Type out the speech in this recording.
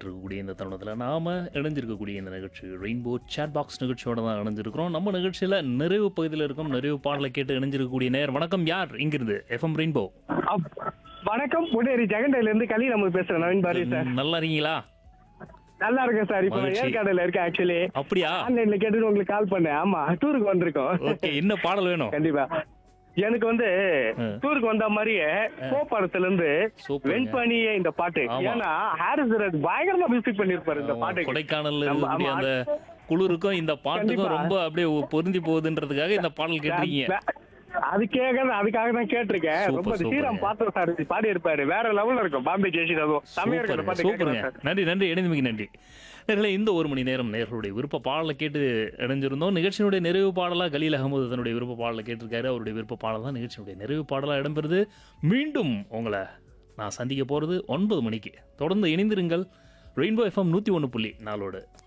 இருக்கக்கூடிய இந்த தருணத்தில் நாம் இணைஞ்சிருக்கக்கூடிய இந்த நிகழ்ச்சி ரெயின்போ சேட் பாக்ஸ் நிகழ்ச்சியோட தான் இணைஞ்சிருக்கிறோம் நம்ம நிகழ்ச்சியில் நிறைவு பகுதியில் இருக்கும் நிறைவு பாடலை கேட்டு இணைஞ்சிருக்கக்கூடிய நேர் வணக்கம் யார் இங்கிருந்து எஃப்எம் ரெயின்போ அப்- வணக்கம் புனேரி ஜெகண்டையில இருந்து கலி நம்ம பேசுறேன் நவீன் பாரி சார் நல்லா இருக்கீங்களா நல்லா இருக்கேன் சார் இப்போ மகிழ்ச்சி. ஏற்காடுல இருக்கேன் ஆக்சுவலி அப்படியா ஆன்லைன்ல கேட்டுட்டு உங்களுக்கு கால் பண்ணேன் ஆமா டூருக்கு வந்திருக்கோம் ஓகே என்ன பாடல் வேணும் கண்டிப்பா எனக்கு வந்து ஆ. டூருக்கு வந்த மாதிரியே கோ படத்துல இருந்து சூப்பருங்க. வெண்பனியே இந்த பாட்டு ஆமா. ஏன்னா ஹாரிஸ் ராஜ் பயங்கரமா மியூசிக் பண்ணிருப்பாரு இந்த ஆமா, பாட்டுக்கு கொடைக்கானல்ல நம்ம- இருக்கக்கூடிய ஆமா. அந்த குளிருக்கும் இந்த பாட்டுக்கும் கண்டிப்பா. ரொம்ப அப்படியே பொருந்தி போகுதுன்றதுக்காக இந்த பாடல் கேட்டிருக்கீங்க அதுக்காக அதுக்காக தான் கேட்டிருக்கேன் சூப்பர், ரொம்ப சூப்பருங்க. சீரம் பார்த்தோம் சார் பாடி இருப்பாரு வேற லெவல்ல இருக்கும் பாம்பே ஜெயஸ்ரீ அதுவும் செம்மையா இருக்கு அந்த சூப்பருங்க பாட்டு சூப்பருங்க கேட்கலாம் சார் நன்றி நன்றி இணைந்தமைக்கு நன்றி நேர்களே இந்த ஒரு மணி நேரம் நேர்களுடைய விருப்ப பாடலை கேட்டு இணைஞ்சிருந்தோம் நிகழ்ச்சியினுடைய நிறைவு பாடலாக கலீல் அகமது தன்னுடைய விருப்ப பாடலை கேட்டிருக்காரு அவருடைய விருப்ப பாடல் தான் நிகழ்ச்சியினுடைய நிறைவு பாடலாக இடம்பெறுது மீண்டும் உங்களை நான் சந்திக்க போகிறது ஒன்பது மணிக்கு தொடர்ந்து இணைந்திருங்கள் ரெயின்போ எஃப்எம் நூற்றி ஒன்று புள்ளி நாளோடு